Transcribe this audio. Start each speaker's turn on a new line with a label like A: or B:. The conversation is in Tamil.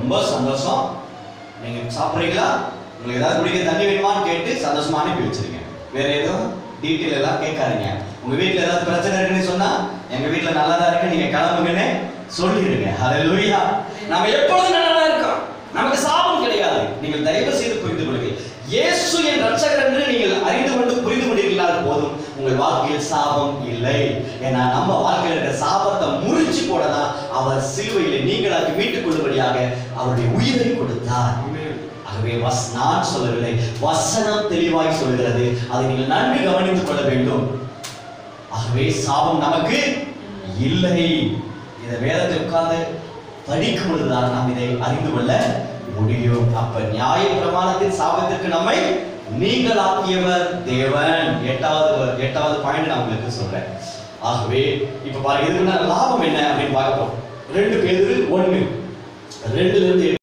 A: ரொம்ப சந்தோஷம் நீங்க சாப்பிட்றீங்களா உங்களுக்கு ஏதாவது குடிக்க தண்ணி வேணுமான்னு கேட்டு சந்தோஷமா அனுப்பி வச்சிருங்க வேற எதுவும் டீட்டெயில் எல்லாம் கேட்காதீங்க உங்க வீட்ல ஏதாவது பிரச்சனை இருக்குன்னு சொன்னா எங்க வீட்ல நல்லா தான் இருக்கு நீங்க கிளம்புங்கன்னு சொல்லிடுங்க ஹalleluya நாம எப்பொழுதும் நல்லா தான் இருக்கோம் நமக்கு சாபம் கிடையாது நீங்கள் தயவு செய்து புரிந்து கொள்ளுங்கள் இயேசு என் ரட்சகர் என்று நீங்கள் அறிந்து கொண்டு புரிந்து கொண்டீர்களால் போதும் உங்கள் வாழ்க்கையில் சாபம் இல்லை ஏன்னா நம்ம வாழ்க்கையில் இருக்கிற சாபத்தை முறிச்சு போடதான் அவர் சிலுவையிலே நீங்களாக்கி மீட்டுக் கொள்ளும்படியாக அவருடைய உயிரை கொடுத்தார் ஆகவே வஸ் நான் சொல்லவில்லை வசனம் தெளிவாய் சொல்கிறது அதை நீங்கள் நன்கு கவனித்துக் கொள்ள வேண்டும் ஆகவே சாபம் நமக்கு இல்லை இதை வேதத்தை உட்கார்ந்து படிக்கும் பொழுதுதான் நாம் இதை அறிந்து கொள்ள முடியும் அப்ப நியாய பிரமாணத்தின் சாபத்திற்கு நம்மை நீங்களாக்கியவர் தேவன் எட்டாவது வ- எட்டாவது பாயிண்ட் நான் உங்களுக்கு சொல்றேன் ஆகவே இப்ப பாருங்க இதுக்கு லாபம் என்ன அப்படின்னு பார்க்க போறோம் ரெண்டு பேரு ஒண்ணு ரெண்டுல இருந்து